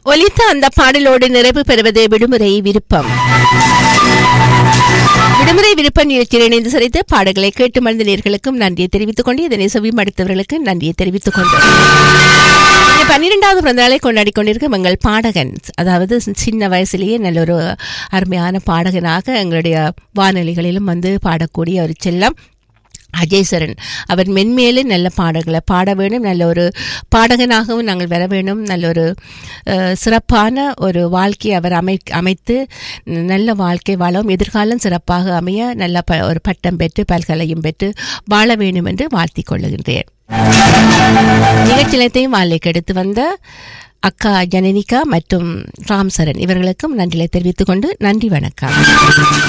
ஒலித்த அந்த பாடலோடு நிறைவு பெறுவது விடுமுறை விருப்பம் விடுமுறை விருப்ப நிகழ்ச்சியில் இணைந்து சிறைத்து பாடல்களை கேட்டு மறந்த நேர்களுக்கும் நன்றியை தெரிவித்துக் கொண்டு இதனை செவிமடுத்தவர்களுக்கு நன்றியை தெரிவித்துக் கொண்டு இந்த பன்னிரெண்டாவது பிறந்தநாளை கொண்டாடி கொண்டிருக்கும் எங்கள் பாடகன் அதாவது சின்ன வயசுலேயே நல்ல ஒரு அருமையான பாடகனாக எங்களுடைய வானொலிகளிலும் வந்து பாடக்கூடிய ஒரு செல்லம் அஜய் சரண் அவர் மென்மேலும் நல்ல பாடல்களை பாட வேணும் நல்ல ஒரு பாடகனாகவும் நாங்கள் வர வேணும் நல்ல ஒரு அஹ், சிறப்பான ஒரு வாழ்க்கையை அவர் அமை அமைத்து நல்ல வாழ்க்கை வாழவும் எதிர்காலம் சிறப்பாக அமைய நல்ல ப ஒரு பட்டம் பெற்று பல்கலையும் பெற்று வாழ வேண்டும் என்று வாழ்த்திக் கொள்ளுகின்றேன் நிகழ்ச்சியத்தையும் வாழ்க்கைக்கு எடுத்து வந்த அக்கா ஜனனிகா மற்றும் ராம் சரண் இவர்களுக்கும் நன்றிகளை தெரிவித்துக் கொண்டு நன்றி வணக்கம்